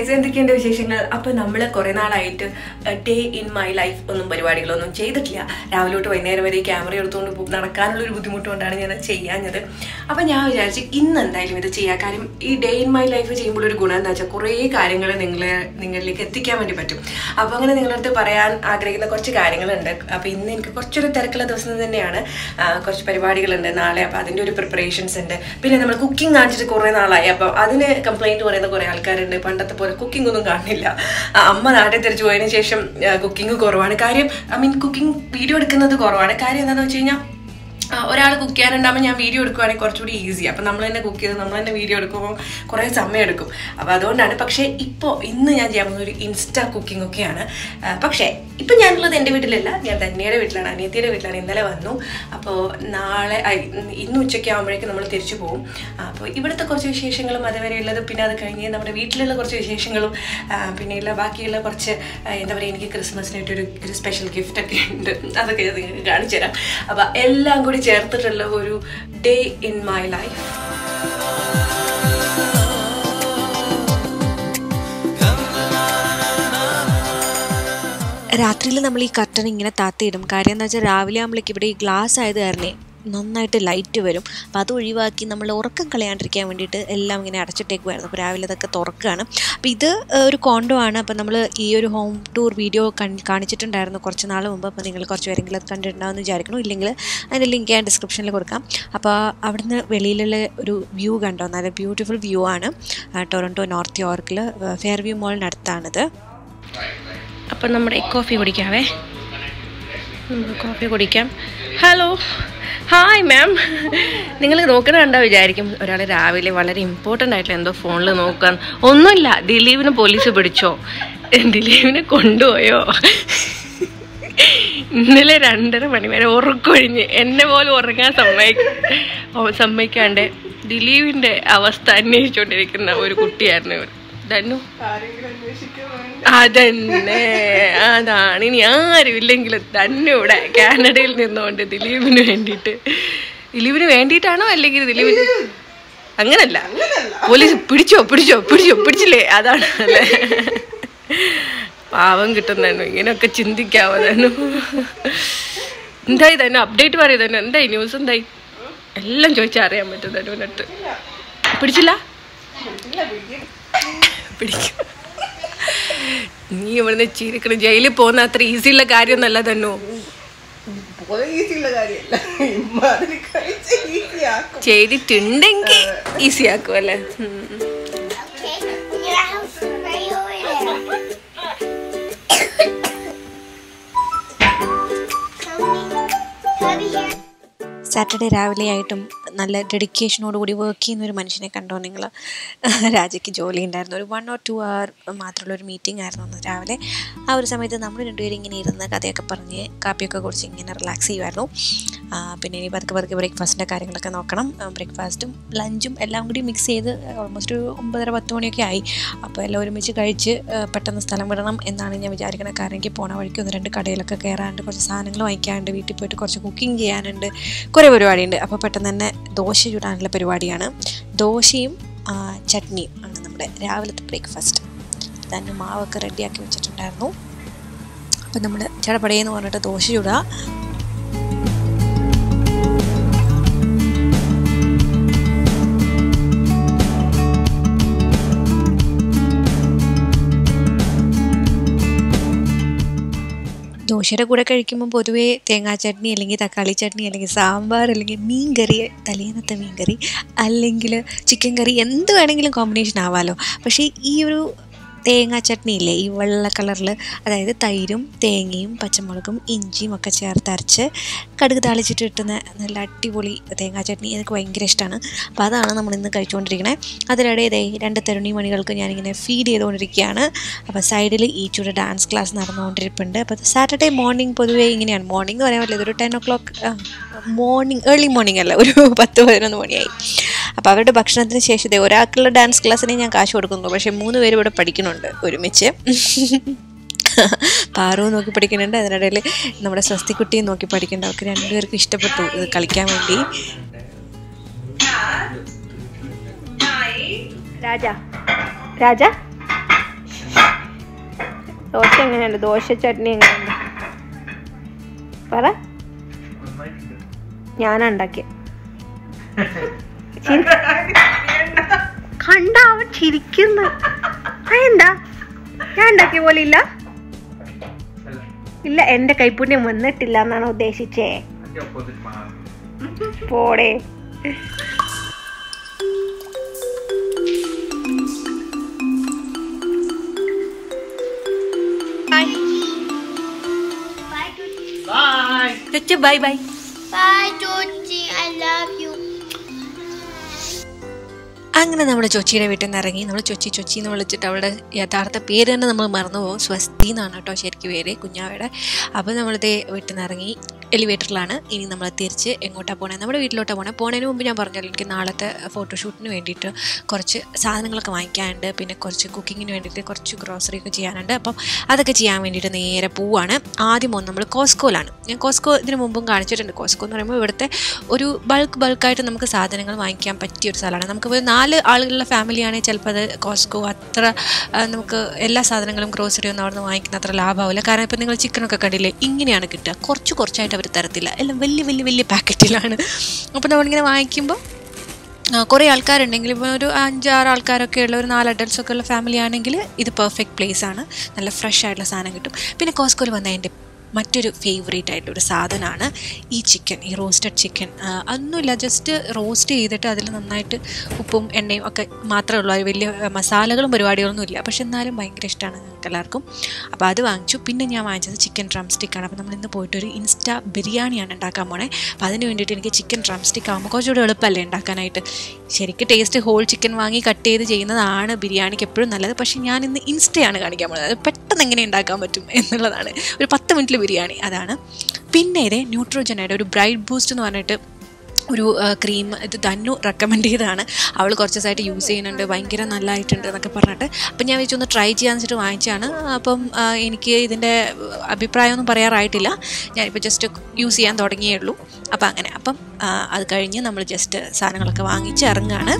Guys എന്തൊക്കെയുണ്ട് വിശേഷങ്ങൾ അപ്പോൾ നമ്മൾ കുറേ നാളായിട്ട് ഡേ ഇൻ മൈ ലൈഫ് ഒന്നും പരിപാടികളൊന്നും ചെയ്തിട്ടില്ല രാവിലെ തൊട്ട് വൈകുന്നേരം വരെ ഈ ക്യാമറ എടുത്തുകൊണ്ട് പോ- നടക്കാനുള്ള ഒരു ബുദ്ധിമുട്ട് കൊണ്ടാണ് ഞാൻ അത് ചെയ്യാഞ്ഞത് അപ്പോൾ ഞാൻ വിചാരിച്ചു ഇന്ന് എന്തായാലും ഇത് ചെയ്യാം കാര്യം ഈ ഡേ ഇൻ മൈ ലൈഫ് ചെയ്യുമ്പോൾ ഒരു ഗുണം എന്താ വെച്ചാൽ കുറേ കാര്യങ്ങൾ നിങ്ങളെ നിങ്ങളിലേക്ക് എത്തിക്കാൻ വേണ്ടി പറ്റും അപ്പോൾ അങ്ങനെ നിങ്ങളുടെ അടുത്ത് പറയാൻ ആഗ്രഹിക്കുന്ന കുറച്ച് കാര്യങ്ങളുണ്ട് അപ്പോൾ ഇന്ന് എനിക്ക് കുറച്ചൊരു തിരക്കുള്ള ദിവസം തന്നെയാണ് ആ, കുറച്ച് പരിപാടികളുണ്ട് നാളെ അപ്പോൾ അതിൻ്റെ ഒരു പ്രിപ്പറേഷൻസ് ഉണ്ട് പിന്നെ നമ്മൾ കുക്കിംഗ് കാണിച്ചിട്ട് കുറേ നാളായി അപ്പോൾ അതിന് കംപ്ലൈൻറ്റ് പറയുന്ന കുറേ ആൾക്കാരുണ്ട് പണ്ടത്തെ പോലെ കുക്കിംഗ് ഒന്നും കാണില്ല ആ, അമ്മ നാട്ടിൽ തിരിച്ചു പോയതിന് ശേഷം കുക്കിംഗ് കുറവാണ് കാര്യം ഐ മീൻ കുക്കിംഗ് വീഡിയോ എടുക്കുന്നത് കുറവാണ് കാര്യം എന്താണെന്ന് വെച്ച് കഴിഞ്ഞാൽ ഒരാൾ കുക്ക് ചെയ്യാനുണ്ടാകുമ്പോൾ ഞാൻ വീഡിയോ എടുക്കുവാണെങ്കിൽ കുറച്ചുകൂടി ഈസി അപ്പം നമ്മൾ തന്നെ കുക്ക് ചെയ്ത് നമ്മൾ തന്നെ വീഡിയോ എടുക്കുമ്പോൾ കുറേ സമയം എടുക്കും അപ്പോൾ അതുകൊണ്ടാണ് പക്ഷേ ഇപ്പോൾ ഇന്ന് ഞാൻ ചെയ്യാൻ പോകുന്ന ഒരു ഇൻസ്റ്റ കുക്കിംഗ് ഒക്കെയാണ് ആ, പക്ഷേ ഇപ്പം ഞാനുള്ളത് എൻ്റെ വീട്ടിലല്ല ഞാൻ ധന്യയുടെ വീട്ടിലാണ് അനിയത്തിയുടെ വീട്ടിലാണ് ഇന്നലെ വന്നു അപ്പോൾ നാളെ ഐ, ഇന്ന് ഉച്ചയ്ക്ക് ആകുമ്പോഴേക്കും നമ്മൾ തിരിച്ചു പോകും അപ്പോൾ ഇവിടുത്തെ കുറച്ച് വിശേഷങ്ങളും അതുവരെയുള്ളത് പിന്നെ അത് കഴിഞ്ഞ് നമ്മുടെ വീട്ടിലുള്ള കുറച്ച് വിശേഷങ്ങളും ആ, പിന്നെയുള്ള ബാക്കിയുള്ള കുറച്ച് ആ, എന്താ പറയുക എനിക്ക് ക്രിസ്മസിനായിട്ടൊരു ഒരു സ്പെഷ്യൽ ഗിഫ്റ്റ് ഒക്കെ ഉണ്ട് അതൊക്കെ ഞാൻ നിങ്ങൾക്ക് കാണിച്ചു തരാം അപ്പോൾ എല്ലാം കൂടി ചേർത്തിട്ടുള്ള ഒരു ഡേ ഇൻ മൈ ലൈഫ് രാത്രിയിൽ നമ്മൾ ഈ കർട്ടൻ ഇങ്ങനെ താത്തിയിടും കാര്യം എന്താ വെച്ചാൽ രാവിലെ ആകുമ്പോഴേക്ക് ഇവിടെ ഈ ഗ്ലാസ് ആയത് കാരണേ നന്നായിട്ട് ലൈറ്റ് വരും അപ്പോൾ അത് ഒഴിവാക്കി നമ്മൾ ഉറക്കം കളയാണ്ടിരിക്കാൻ വേണ്ടിയിട്ട് എല്ലാം ഇങ്ങനെ അടച്ചിട്ടേക്കുമായിരുന്നു അപ്പോൾ രാവിലെ അതൊക്കെ തുറക്കുകയാണ് അപ്പോൾ ഇത് ഏഹ്, ഒരു കോണ്ടോ ആണ് അപ്പോൾ നമ്മൾ ഈ ഒരു ഹോം ടൂർ വീഡിയോ കാണിച്ചിട്ടുണ്ടായിരുന്നു കുറച്ച് നാൾ മുമ്പ് അപ്പോൾ നിങ്ങൾ കുറച്ച് പേരെങ്കിലും അത് കണ്ടിട്ടുണ്ടാവുമെന്ന് വിചാരിക്കണം ഇല്ലെങ്കിൽ അതിൻ്റെ ലിങ്ക് ഞാൻ ഡിസ്ക്രിപ്ഷനിൽ കൊടുക്കാം അപ്പോൾ അവിടുന്ന് വെളിയിലുള്ള ഒരു വ്യൂ കണ്ടോ നല്ല ബ്യൂട്ടിഫുൾ വ്യൂ ആണ് ആ, ടൊറൻറ്റോ നോർത്ത് യോർക്കിൽ ഫെയർ വ്യൂ മോളിനടുത്താണിത് അപ്പം നമ്മുടെ കോഫി കുടിക്കാവേ നമുക്ക് കോഫി കുടിക്കാം ഹലോ ഹായ് മാം നിങ്ങൾ നോക്കണ കണ്ടാ വിചാരിക്കും ഒരാൾ രാവിലെ വളരെ ഇമ്പോർട്ടൻ്റ് ആയിട്ടുള്ള എന്തോ ഫോണിൽ നോക്കാൻ ഒന്നുമില്ല ദിലീപിനെ പോലീസ് പിടിച്ചോ ദിലീപിനെ കൊണ്ടുപോയോ ഇന്നലെ രണ്ടര മണി വരെ ഉറക്കൊഴിഞ്ഞ് എന്നെ പോലും ഉറങ്ങാൻ സമ്മതിക്ക ഓ, സമ്മതിക്കാണ്ട് ദിലീപിന്റെ അവസ്ഥ അന്വേഷിച്ചുകൊണ്ടിരിക്കുന്ന ഒരു കുട്ടിയായിരുന്നു ഇവർ ധനു അതന്നെ അതാണ് ഇനി ആരും ഇല്ലെങ്കിലും തന്നെ ഇവിടെ കാനഡയിൽ നിന്നുകൊണ്ട് ദിലീപിന് വേണ്ടിയിട്ട് ദിലീപിന് വേണ്ടിയിട്ടാണോ അല്ലെങ്കിൽ ദിലീപിന് അങ്ങനല്ല പോലീസ് പിടിച്ചോ പിടിച്ചോ പിടിച്ചോ പിടിച്ചില്ലേ അതാണ് അല്ലേ പാവം കിട്ടുന്നു ഇങ്ങനെയൊക്കെ ചിന്തിക്കാവോ തന്നെ എന്തായി തന്നെ അപ്ഡേറ്റ് പറയും തന്നെ എന്തായി ന്യൂസ് എന്തായി എല്ലാം ചോദിച്ചാൽ അറിയാൻ പറ്റും തന്നുവിനടുത്ത് പിടിച്ചില്ല പിടിക്കും നീ ഇവിടുന്ന് ചിരിക്കണം ജയിലിൽ പോകുന്ന അത്ര ഈസി ഉള്ള കാര്യമൊന്നല്ല തന്നു ഈസിയുള്ള കാര്യമല്ല ഇമ്മാതിരി കഴിച്ച് ഈസിയാക്കും ചെയ്തിട്ടുണ്ടെങ്കിൽ ഈസി ആക്കും അല്ലേ ഉം. Okay, your house is right over there. Tommy, Tommy here. Saturday രാവിലെ ആയിട്ടും നല്ല ഡെഡിക്കേഷനോട് കൂടി വർക്ക് ചെയ്യുന്ന ഒരു മനുഷ്യനെ കണ്ടോ നിങ്ങൾ രാജയ്ക്ക് ജോലി ഉണ്ടായിരുന്നു ഒരു വൺ ഓർ ടു അവർ മാത്രമുള്ള ഒരു മീറ്റിംഗ് ആയിരുന്നു അന്ന് രാവിലെ ആ ഒരു സമയത്ത് നമ്മൾ രണ്ടുപേരും ഇങ്ങനെ ഇരുന്ന് കഥയൊക്കെ പറഞ്ഞ് കാപ്പിയൊക്കെ കുടിച്ച് ഇങ്ങനെ റിലാക്സ് ചെയ്യുമായിരുന്നു ആ, പിന്നെ ഇനി പതുക്കെ പതുക്കെ ബ്രേക്ക്ഫാസ്റ്റിൻ്റെ കാര്യങ്ങളൊക്കെ നോക്കണം ബ്രേക്ക്ഫാസ്റ്റും ലഞ്ചും എല്ലാം കൂടി മിക്സ് ചെയ്ത് ഓൾമോസ്റ്റ് ഒരു ഒമ്പതര പത്ത് മണിയൊക്കെ ആയി അപ്പോൾ എല്ലാം ഒരുമിച്ച് കഴിച്ച് ആ, പെട്ടെന്ന് സ്ഥലം വിടണം എന്നാണ് ഞാൻ വിചാരിക്കുന്നത് കാരണം എനിക്ക് പോണ വഴിക്ക് ഒന്ന് രണ്ട് കടയിലൊക്കെ കയറാണ്ട് കുറച്ച് സാധനങ്ങൾ വാങ്ങിക്കാനുണ്ട് വീട്ടിൽ പോയിട്ട് കുറച്ച് കുക്കിംഗ് ചെയ്യാനുണ്ട് കുറേ പരിപാടിയുണ്ട് അപ്പോൾ പെട്ടെന്ന് തന്നെ ദോശ ചൂടാനുള്ള പരിപാടിയാണ് ദോശയും ആ, ചട്നിയും ആണ് നമ്മുടെ രാവിലത്തെ ബ്രേക്ക്ഫാസ്റ്റ് തന്നെ മാവൊക്കെ റെഡിയാക്കി വെച്ചിട്ടുണ്ടായിരുന്നു അപ്പം നമ്മൾ ചടപടയെന്ന് പറഞ്ഞിട്ട് ദോശ ചൂടുക ദോശയുടെ കൂടെ കഴിക്കുമ്പോൾ പൊതുവേ തേങ്ങാ ചട്നി അല്ലെങ്കിൽ തക്കാളി ചട്നി അല്ലെങ്കിൽ സാമ്പാർ അല്ലെങ്കിൽ മീൻ കറി തലേന്നത്തെ മീൻ കറി അല്ലെങ്കിൽ ചിക്കൻ കറി എന്ത് വേണമെങ്കിലും കോമ്പിനേഷൻ ആവാമല്ലോ പക്ഷേ ഈ ഒരു തേങ്ങാ ചട്നി ഇല്ലേ ഈ വെള്ള കളറിൽ അതായത് തൈരും തേങ്ങയും പച്ചമുളകും ഇഞ്ചിയും ഒക്കെ ചേർത്ത് അരച്ച് കടുക് താളിച്ചിട്ട് കിട്ടുന്ന നല്ല അടിപൊളി തേങ്ങാ ചട്നി എനിക്ക് ഭയങ്കര ഇഷ്ടമാണ് അപ്പോൾ അതാണ് നമ്മൾ ഇന്ന് കഴിച്ചുകൊണ്ടിരിക്കുന്നത് അതിനിടെ ഇതേ രണ്ട് തരുണി മണികൾക്ക് ഞാനിങ്ങനെ ഫീഡ് ചെയ്തുകൊണ്ടിരിക്കുകയാണ് അപ്പോൾ സൈഡിൽ ഈച്ചയുടെ ഡാൻസ് ക്ലാസ് നടന്നുകൊണ്ടിരിപ്പുണ്ട് അപ്പോൾ സാറ്റർഡേ മോർണിംഗ് പൊതുവേ ഇങ്ങനെയാണ് മോർണിംഗ് പറയാൻ പറ്റില്ല ഇതൊരു ten o'clock morning early morning അല്ല ഒരു പത്ത് പതിനൊന്ന് മണിയായി അപ്പോൾ അവരുടെ ഭക്ഷണത്തിന് ശേഷം ദേ ഒരാൾക്കുള്ള ഡാൻസ് ക്ലാസ്സിന് ഞാൻ കാശ് കൊടുക്കുന്നു പക്ഷേ മൂന്ന് പേര് ഇവിടെ പഠിക്കുന്നുണ്ട് ഒരുമിച്ച് പാറു നോക്കി പഠിക്കുന്നുണ്ട് അതിനിടയിൽ നമ്മുടെ സ്വസ്തിക്കുട്ടിയും നോക്കി പഠിക്കുന്നുണ്ട് അവർക്ക് രണ്ടുപേർക്കും ഇഷ്ടപ്പെട്ടു ഇത് കളിക്കാൻ വേണ്ടി രാജ രാജ ദോശ എങ്ങനെയുണ്ട് ദോശ ചട്നി എങ്ങനെയുണ്ട് പറ ഞാനാ ഉണ്ടാക്കിയ കണ്ട അവൻ ചിരിക്കുന്നു എന്താ ഞാൻ ഉണ്ടാക്കിയ പോലെ ഇല്ല ഇല്ല എന്റെ കൈപ്പുണ്യം വന്നിട്ടില്ല എന്നാണ് ഉദ്ദേശിച്ചേ പോടേ bye bye Bye, Georgie. I love you. അങ്ങനെ നമ്മൾ ചൊച്ചിയുടെ വീട്ടിൽ നിന്ന് ഇറങ്ങി നമ്മൾ ചൊച്ചി ചൊച്ചി എന്ന് വിളിച്ചിട്ട് അവളുടെ യഥാർത്ഥ പേര് തന്നെ നമ്മൾ മറന്നു പോകും സ്വസ്തി എന്നാണ് കേട്ടോ ശരിക്കും പേര് കുഞ്ഞാവയുടെ അപ്പോൾ നമ്മളിതേ വീട്ടിൽ നിന്ന് ഇറങ്ങി എലിവേറ്ററിലാണ് ഇനി നമ്മൾ തിരിച്ച് എങ്ങോട്ടാണ് പോണേ നമ്മുടെ വീട്ടിലോട്ടാണ് പോണേ പോണതിന് മുമ്പ് ഞാൻ പറഞ്ഞല്ലോ എനിക്ക് നാളത്തെ ഫോട്ടോഷൂട്ടിന് വേണ്ടിയിട്ട് കുറച്ച് സാധനങ്ങളൊക്കെ വാങ്ങിക്കാനുണ്ട് പിന്നെ കുറച്ച് കുക്കിങ്ങിന് വേണ്ടിയിട്ട് കുറച്ച് ഗ്രോസറി ഒക്കെ ചെയ്യാനുണ്ട് അപ്പം അതൊക്കെ ചെയ്യാൻ വേണ്ടിയിട്ട് നേരെ പോവാണ് ആദ്യം ഒന്ന് നമ്മൾ കോസ്കോയിലാണ് ഞാൻ കോസ്കോ ഇതിന് മുമ്പും കാണിച്ചിട്ടുണ്ട് കോസ്കോ എന്ന് പറയുമ്പോൾ ഇവിടുത്തെ ഒരു ബൾക്ക് ബൾക്കായിട്ട് നമുക്ക് സാധനങ്ങൾ വാങ്ങിക്കാൻ പറ്റിയ ഒരു സ്ഥലമാണ് നമുക്ക് ഒരു നാല് ആളുകളുടെ ഫാമിലിയാണെങ്കിൽ ചിലപ്പോൾ അത് കോസ്കോ അത്ര ആ, നമുക്ക് എല്ലാ സാധനങ്ങളും ഗ്രോസറി ഒന്നും അവിടെ നിന്ന് വാങ്ങിക്കുന്ന അത്ര ലാഭമാവില്ല കാരണം ഇപ്പം നിങ്ങൾ ചിക്കനൊക്കെ കണ്ടില്ലേ ഇങ്ങനെയാണ് കിട്ടുക കുറച്ച് കുറച്ചായിട്ട് അവർ തരത്തില്ല എല്ലാം വലിയ വലിയ വലിയ പാക്കറ്റിലാണ് അപ്പോൾ നമ്മളിങ്ങനെ വാങ്ങിക്കുമ്പോൾ ആ, കുറേ ആൾക്കാരുണ്ടെങ്കിൽ ഇപ്പോൾ ഒരു അഞ്ചാറ് ആൾക്കാരൊക്കെ ഉള്ള ഒരു നാല് അഡൽട്സ് ഒക്കെ ഉള്ള ഫാമിലി ആണെങ്കിൽ ഇത് പെർഫെക്റ്റ് പ്ലേസ് ആണ് നല്ല ഫ്രഷ് ആയിട്ടുള്ള സാധനം കിട്ടും പിന്നെ കോസ്കോയിൽ വന്ന എൻ്റെ മറ്റൊരു ഫേവറേറ്റ് ആയിട്ടൊരു സാധനമാണ് ഈ ചിക്കൻ ഈ റോസ്റ്റഡ് ചിക്കൻ അതൊന്നുമില്ല ജസ്റ്റ് റോസ്റ്റ് ചെയ്തിട്ട് അതിൽ നന്നായിട്ട് ഉപ്പും എണ്ണയും ഒക്കെ മാത്രമേ ഉള്ളൂ അത് വലിയ ആ, മസാലകളും പരിപാടികളൊന്നും ഇല്ല പക്ഷെ എന്നാലും ഭയങ്കര ഇഷ്ടമാണ് ഞങ്ങൾക്ക് എല്ലാവർക്കും അപ്പോൾ അത് വാങ്ങിച്ചു പിന്നെ ഞാൻ വാങ്ങിച്ചത് ചിക്കൻ ഡ്രം സ്റ്റിക്കാണ് അപ്പോൾ നമ്മൾ ഇന്ന് പോയിട്ട് ഒരു ഇൻസ്റ്റാ ബിരിയാണിയാണ് ഉണ്ടാക്കാൻ പോണേ അപ്പോൾ അതിന് വേണ്ടിയിട്ട് എനിക്ക് ചിക്കൻ ഡ്രം സ്റ്റിക്ക് ആകുമ്പോൾ കുറച്ചുകൂടി എളുപ്പമല്ലേ ഉണ്ടാക്കാനായിട്ട് ശരിക്കും ടേസ്റ്റ് ഹോൾ ചിക്കൻ വാങ്ങി കട്ട് ചെയ്ത് ചെയ്യുന്നതാണ് ബിരിയാണിക്ക് എപ്പോഴും നല്ലത് പക്ഷേ ഞാൻ ഇന്ന് ഇൻസ്റ്റയാണ് കാണിക്കാൻ പോകുന്നത് അത് പെട്ടെന്ന് എങ്ങനെ ഉണ്ടാക്കാൻ പറ്റും എന്നുള്ളതാണ് ഒരു പത്ത് മിനിറ്റിൽ ബിരിയാണി അതാണ് പിന്നെ ഇത് ന്യൂട്രോജനയുടെ ഒരു ബ്രൈറ്റ് ബൂസ്റ്റ് എന്ന് പറഞ്ഞിട്ട് ഒരു ക്രീം ഇത് ധന്നു റെക്കമെൻഡ് ചെയ്തതാണ് അവൾ കുറച്ച് ദിവസമായിട്ട് യൂസ് ചെയ്യുന്നുണ്ട് ഭയങ്കര നല്ലതായിട്ടുണ്ട് എന്നൊക്കെ പറഞ്ഞിട്ട് അപ്പം ഞാൻ വെച്ചൊന്ന് ട്രൈ ചെയ്യാന്ന് വെച്ചിട്ട് വാങ്ങിച്ചാണ് അപ്പം ആ, എനിക്ക് ഇതിൻ്റെ അഭിപ്രായമൊന്നും പറയാറായിട്ടില്ല ഞാനിപ്പോൾ ജസ്റ്റ് യൂസ് ചെയ്യാൻ തുടങ്ങിയേ ഉള്ളൂ അപ്പം അങ്ങനെ അപ്പം ആ, അത് കഴിഞ്ഞ് നമ്മൾ ജസ്റ്റ് സാധനങ്ങളൊക്കെ വാങ്ങിച്ച് ഇറങ്ങുകയാണ്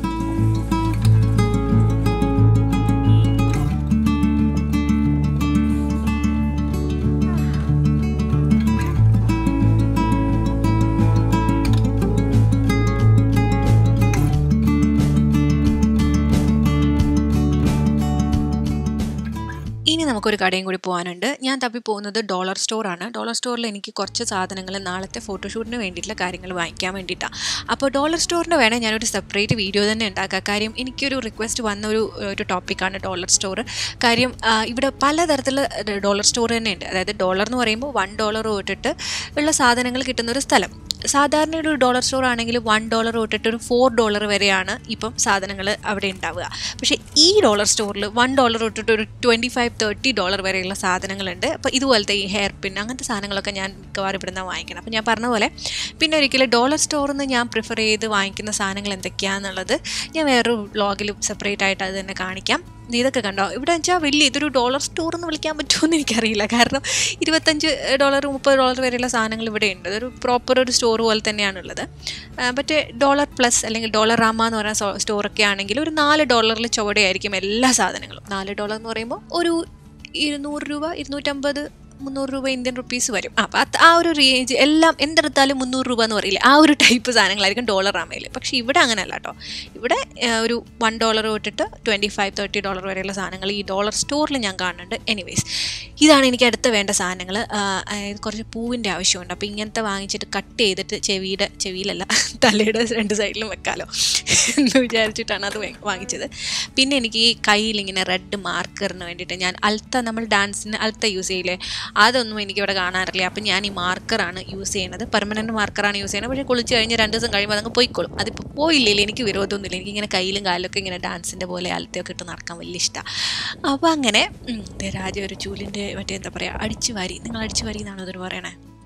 ഇനി നമുക്കൊരു കടയും കൂടി പോകാനുണ്ട് ഞാൻ തപ്പി പോകുന്നത് ഡോളർ സ്റ്റോറാണ് ഡോളർ സ്റ്റോറിൽ എനിക്ക് കുറച്ച് സാധനങ്ങൾ നാളത്തെ ഫോട്ടോഷൂട്ടിന് വേണ്ടിയിട്ടുള്ള കാര്യങ്ങൾ വാങ്ങിക്കാൻ വേണ്ടിയിട്ടാണ് അപ്പോൾ ഡോളർ സ്റ്റോറിൻ്റെ വേണേൽ ഞാനൊരു സെപ്പറേറ്റ് വീഡിയോ തന്നെ ഉണ്ടാക്കാം കാര്യം എനിക്കൊരു റിക്വസ്റ്റ് വന്ന ഒരു ഒരു ടോപ്പിക്കാണ് ഡോളർ സ്റ്റോർ കാര്യം ആ, ഇവിടെ പലതരത്തിലുള്ള ഡോളർ സ്റ്റോർ തന്നെ ഉണ്ട് അതായത് ഡോളർ എന്ന് പറയുമ്പോൾ വൺ ഡോളർ തൊട്ടിട്ട് ഉള്ള സാധനങ്ങൾ കിട്ടുന്ന ഒരു സ്ഥലം സാധാരണ ഒരു ഡോളർ സ്റ്റോർ ആണെങ്കിൽ വൺ ഡോളർ തൊട്ടിട്ട് ഒരു ഫോർ ഡോളർ വരെയാണ് ഇപ്പം സാധനങ്ങൾ അവിടെ ഉണ്ടാവുക പക്ഷേ ഈ ഡോളർ സ്റ്റോറിൽ വൺ ഡോളർ തൊട്ടിട്ട് ഒരു ട്വൻറ്റി ഫൈവ് തേർട്ടി ഡോളർ വരെയുള്ള സാധനങ്ങളുണ്ട് അപ്പോൾ ഇതുപോലത്തെ ഈ ഹെയർ പിൻ അങ്ങനത്തെ സാധനങ്ങളൊക്കെ ഞാൻ മിക്കവാറും ഇവിടെ നിന്ന് വാങ്ങിക്കണം അപ്പോൾ ഞാൻ പറഞ്ഞ പോലെ പിന്നെ ഒരിക്കലും ഡോളർ സ്റ്റോറിൽ നിന്ന് ഞാൻ പ്രിഫർ ചെയ്ത് വാങ്ങിക്കുന്ന സാധനങ്ങൾ എന്തൊക്കെയാണെന്നുള്ളത് ഞാൻ വേറൊരു വ്ളോഗിൽ സെപ്പറേറ്റ് ആയിട്ട് അത് തന്നെ കാണിക്കാം ഇത് ഇതൊക്കെ കണ്ടോ ഇവിടെ വെച്ചാൽ വലിയ ഇതൊരു ഡോളർ സ്റ്റോർ എന്ന് വിളിക്കാൻ പറ്റുമെന്ന് എനിക്കറിയില്ല കാരണം ഇരുപത്തഞ്ച് ഡോളർ മുപ്പത് ഡോളർ വരെയുള്ള സാധനങ്ങൾ ഇവിടെ ഉണ്ട് അതൊരു പ്രോപ്പർ ഒരു സ്റ്റോർ പോലെ തന്നെയാണുള്ളത് ആ, മറ്റേ ഡോളർ പ്ലസ് അല്ലെങ്കിൽ ഡോളർ റാമ എന്ന് പറയുന്ന സ്റ്റോ- സ്റ്റോറൊക്കെ ആണെങ്കിൽ ഒരു നാല് ഡോളറിൽ ചുവടെയായിരിക്കും എല്ലാ സാധനങ്ങളും നാല് ഡോളർ എന്ന് പറയുമ്പോൾ ഒരു ഇരുന്നൂറ് രൂപ ഇരുന്നൂറ്റമ്പത് മുന്നൂറ് രൂപ ഇന്ത്യൻ റുപ്പീസ് വരും അപ്പം അത് ആ ഒരു റേഞ്ച് എല്ലാം എന്തെടുത്താലും മുന്നൂറ് രൂപ എന്ന് പറയില്ല ആ ഒരു ടൈപ്പ് സാധനങ്ങളായിരിക്കും ഡോളർ ആമയിൽ പക്ഷേ ഇവിടെ അങ്ങനെയല്ല കേട്ടോ ഇവിടെ ആ, ഒരു വൺ ഡോളർ തൊട്ടിട്ട് ട്വൻറ്റി ഫൈവ് തേർട്ടി ഡോളർ വരെയുള്ള സാധനങ്ങൾ ഈ ഡോളർ സ്റ്റോറിൽ ഞാൻ കാണുന്നുണ്ട് എനിവേസ് ഇതാണ് എനിക്ക് അടുത്ത വേണ്ട സാധനങ്ങൾ കുറച്ച് പൂവിൻ്റെ ആവശ്യമുണ്ട് അപ്പോൾ ഇങ്ങനത്തെ വാങ്ങിച്ചിട്ട് കട്ട് ചെയ്തിട്ട് ചെവിയുടെ ചെവിയിലല്ല തലയുടെ രണ്ട് സൈഡിലും വെക്കാലോ എന്ന് വിചാരിച്ചിട്ടാണ് അത് വേ- വാങ്ങിച്ചത് പിന്നെ എനിക്ക് ഈ കയ്യിൽ ഇങ്ങനെ റെഡ് മാർക്കറിന് വേണ്ടിയിട്ട് ഞാൻ അൽത്ത നമ്മൾ ഡാൻസിന് അൽത്ത യൂസ് ചെയ്യില്ലേ അതൊന്നും എനിക്കിവിടെ കാണാറില്ല അപ്പം ഞാൻ ഈ മാർക്കറാണ് യൂസ് ചെയ്യുന്നത് പെർമനൻറ്റ് മാർക്കറാണ് യൂസ് ചെയ്യുന്നത് പക്ഷേ കുളിച്ച് കഴിഞ്ഞ് രണ്ട് ദിവസം കഴിയുമ്പോൾ അതങ്ങ് പോയിക്കോളും അതിപ്പോൾ പോയില്ലെങ്കിൽ എനിക്ക് വിരോധമൊന്നുമില്ല എനിക്കിങ്ങനെ കയ്യിലും കാലിലൊക്കെ ഇങ്ങനെ ഡാൻസിൻ്റെ പോലെ അലത്തൊക്കെ ഇട്ട് നടക്കാൻ വലിയ ഇഷ്ടമാണ് അപ്പോൾ അങ്ങനെ ഉം, ദേ രാജ ഒരു ചൂലിൻ്റെ മറ്റേ എന്താ പറയുക അടിച്ചു വാരി നിങ്ങൾ അടിച്ചു വാരി എന്നാണോ ഇതിന് പറയണേ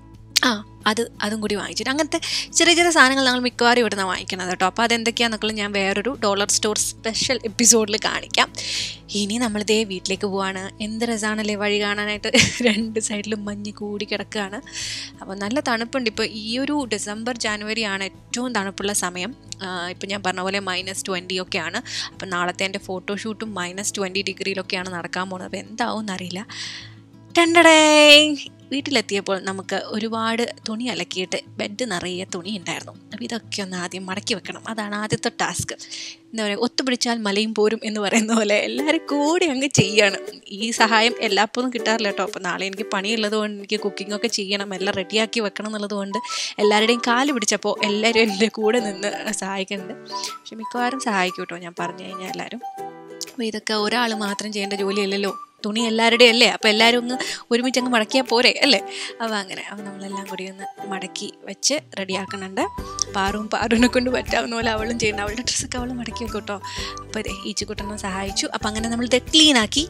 ആ അത് അതും കൂടി വാങ്ങിച്ചിട്ട് അങ്ങനത്തെ ചെറിയ ചെറിയ സാധനങ്ങൾ ഞങ്ങൾ മിക്കവാറും ഇവിടെ നിന്ന് വാങ്ങിക്കുന്നത് കേട്ടോ അപ്പോൾ അതെന്തൊക്കെയാണെന്നൊക്കെ ഞാൻ വേറൊരു ഡോളർ സ്റ്റോർ സ്പെഷ്യൽ എപ്പിസോഡിൽ കാണിക്കാം ഇനി നമ്മളിതേ വീട്ടിലേക്ക് പോവാണ് എന്ത് രസമാണല്ലേ വഴി കാണാനായിട്ട് രണ്ട് സൈഡിലും മഞ്ഞ് കൂടി കിടക്കുകയാണ് അപ്പോൾ നല്ല തണുപ്പുണ്ട് ഇപ്പോൾ ഈ ഒരു ഡിസംബർ ജാനുവരി ആണ് ഏറ്റവും തണുപ്പുള്ള സമയം ഇപ്പം ഞാൻ പറഞ്ഞ പോലെ മൈനസ് ട്വൻറ്റി ഒക്കെയാണ് അപ്പം നാളത്തെ എൻ്റെ ഫോട്ടോഷൂട്ടും മൈനസ് ട്വൻറ്റി ഡിഗ്രിയിലൊക്കെയാണ് നടക്കാൻ പോകുന്നത് അപ്പോൾ എന്താവും എന്നറിയില്ല ടണ്ടടേ വീട്ടിലെത്തിയപ്പോൾ നമുക്ക് ഒരുപാട് തുണി അലക്കിയിട്ട് ബെഡ് നിറയെ തുണി ഉണ്ടായിരുന്നു അപ്പോൾ ഇതൊക്കെ ഒന്ന് ആദ്യം മടക്കി വെക്കണം അതാണ് ആദ്യത്തെ ടാസ്ക് എന്താ പറയുക ഒത്തുപിടിച്ചാൽ മലയും പോരും എന്ന് പറയുന്ന പോലെ എല്ലാവരും കൂടി അങ്ങ് ചെയ്യാണ് ഈ സഹായം എല്ലാപ്പോഴും കിട്ടാറില്ല കേട്ടോ അപ്പോൾ നാളെ എനിക്ക് പണിയുള്ളത് കൊണ്ട് എനിക്ക് കുക്കിംഗ് ഒക്കെ ചെയ്യണം എല്ലാം റെഡിയാക്കി വെക്കണം എന്നുള്ളത് കൊണ്ട് എല്ലാവരുടെയും കാല് പിടിച്ചപ്പോൾ എല്ലാവരും എൻ്റെ കൂടെ നിന്ന് സഹായിക്കുന്നുണ്ട് പക്ഷെ മിക്കവാറും സഹായിക്കും കേട്ടോ ഞാൻ പറഞ്ഞു കഴിഞ്ഞാൽ എല്ലാവരും അപ്പോൾ ഇതൊക്കെ ഒരാൾ മാത്രം ചെയ്യേണ്ട ജോലിയല്ലല്ലോ തുണി എല്ലാവരുടെയും അല്ലേ അപ്പോൾ എല്ലാവരും ഒന്ന് ഒരുമിച്ച് അങ്ങ് മടക്കിയാൽ പോരെ അല്ലേ അപ്പോൾ അങ്ങനെ അപ്പോൾ നമ്മളെല്ലാം കൂടി ഒന്ന് മടക്കി വെച്ച് റെഡിയാക്കുന്നുണ്ട് പാറും പാറുവിനെ കൊണ്ട് പറ്റാവുന്ന പോലെ അവളും ചെയ്യണം അവളുടെ ഡ്രസ്സൊക്കെ അവൾ മടക്കി വെക്കും കേട്ടോ അപ്പോൾ ഇതേ ഈച്ചുകുട്ടനെ സഹായിച്ചു അപ്പോൾ അങ്ങനെ നമ്മളിത് ക്ലീൻ ആക്കി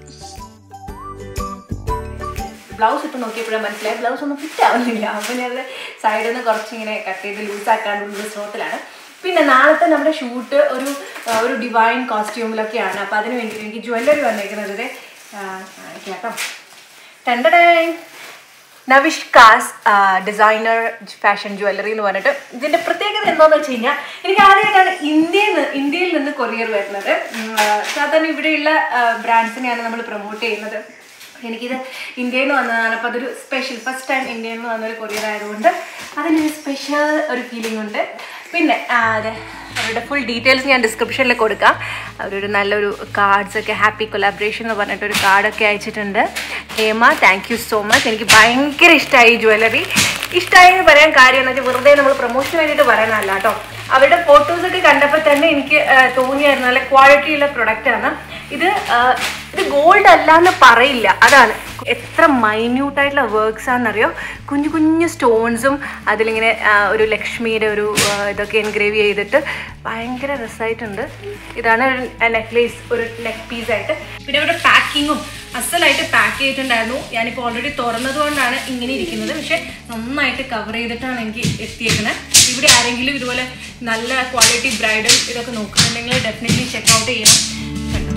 ബ്ലൗസ് ഇട്ട് നോക്കിയപ്പോഴാണ് മനസ്സിലായി ബ്ലൗസ് ഒന്നും ഫിറ്റ് ആവുന്നില്ല അപ്പോൾ ഞാൻ സൈഡിൽ നിന്ന് കുറച്ചിങ്ങനെ കട്ട് ചെയ്ത് ലൂസാക്കാനുള്ള സ്ലോത്തിലാണ് പിന്നെ നാളത്തെ നമ്മുടെ ഷൂട്ട് ഒരു ആ, ഒരു ഡിവൈൻ കോസ്റ്റ്യൂമിലൊക്കെയാണ് അപ്പോൾ അതിന് വേണ്ടി എനിക്ക് ജ്വല്ലറി വന്നേക്കുന്നത് ഇത്, ആ, കാണിക്കാം കേട്ടോ ടണ്ടടേ നവിഷ്കാസ് ഡിസൈനർ ഫാഷൻ ജ്വല്ലറി എന്ന് പറഞ്ഞിട്ട് ഇതിന്റെ പ്രത്യേകത എന്താണെന്ന് വെച്ച് കഴിഞ്ഞാൽ എനിക്ക് ആദ്യമായിട്ടാണ് ഇന്ത്യയിൽ നിന്ന് ഇന്ത്യയിൽ നിന്ന് കൊറിയർ വരുന്നത് ഉം, ആ, സാധാരണ ഇവിടെയുള്ള ബ്രാൻഡ്സിനെയാണ് നമ്മൾ പ്രൊമോട്ട് ചെയ്യുന്നത് എനിക്കിത് ഇന്ത്യയിൽ നിന്ന് വന്നതാണ് അപ്പോൾ അതൊരു സ്പെഷ്യൽ ഫസ്റ്റ് ടൈം ഇന്ത്യയിൽ നിന്ന് വന്നൊരു കൊറിയർ ആയതുകൊണ്ട് അതിനൊരു സ്പെഷ്യൽ ഒരു ഫീലിംഗ് ഉണ്ട് പിന്നെ ആ, അതെ അവരുടെ ഫുൾ ഡീറ്റെയിൽസ് ഞാൻ ഡിസ്ക്രിപ്ഷനിൽ കൊടുക്കാം അവരൊരു നല്ലൊരു കാർഡ്സ് ഒക്കെ ഹാപ്പി കൊലാബറേഷൻ എന്ന് പറഞ്ഞിട്ടൊരു കാർഡൊക്കെ അയച്ചിട്ടുണ്ട് Hema thank you so much എനിക്ക് ഭയങ്കര ഇഷ്ടമായി ഈ ജ്വല്ലറി ഇഷ്ടമായി എന്ന് പറയാൻ കാര്യം എന്ന് വെച്ചാൽ വെറുതെ നമ്മൾ പ്രൊമോഷന് വേണ്ടിയിട്ട് പറയുന്നതല്ല കേട്ടോ അവരുടെ ഫോട്ടോസൊക്കെ കണ്ടപ്പോൾ തന്നെ എനിക്ക് ആ, തോന്നിയായിരുന്നു നല്ല ക്വാളിറ്റിയുള്ള പ്രൊഡക്റ്റാണ് ഇത് ആ, ഇത് ഗോൾഡ് അല്ല എന്ന് പറയില്ല അതാണ് എത്ര മൈന്യൂട്ട് ആയിട്ടുള്ള വർക്ക്സ് ആണെന്നറിയോ കുഞ്ഞു കുഞ്ഞു സ്റ്റോൺസും അതിലിങ്ങനെ ആ, ഒരു ലക്ഷ്മിയുടെ ഒരു ആ, ഇതൊക്കെ എൻഗ്രേവ് ചെയ്തിട്ട് ഭയങ്കര രസമായിട്ടുണ്ട് ഇതാണ് ഒരു നെക്ലേസ് ഒരു നെക്ക് പീസായിട്ട് പിന്നെ അവരുടെ പാക്കിങ്ങും അസലായിട്ട് പാക്ക് ചെയ്തിട്ടുണ്ടായിരുന്നു ഞാനിപ്പോൾ ഓൾറെഡി തുറന്നത് കൊണ്ടാണ് ഇങ്ങനെ ഇരിക്കുന്നത് പക്ഷെ നന്നായിട്ട് കവർ ചെയ്തിട്ടാണ് എനിക്ക് എത്തിയേക്കുന്നത് ഇവിടെ ആരെങ്കിലും ഇതുപോലെ നല്ല ക്വാളിറ്റി ബ്രൈഡൽ ഇതൊക്കെ നോക്കുന്നുണ്ടെങ്കിൽ ഡെഫിനറ്റ്ലി ചെക്ക് ഔട്ട് ചെയ്യണം കണ്ടോ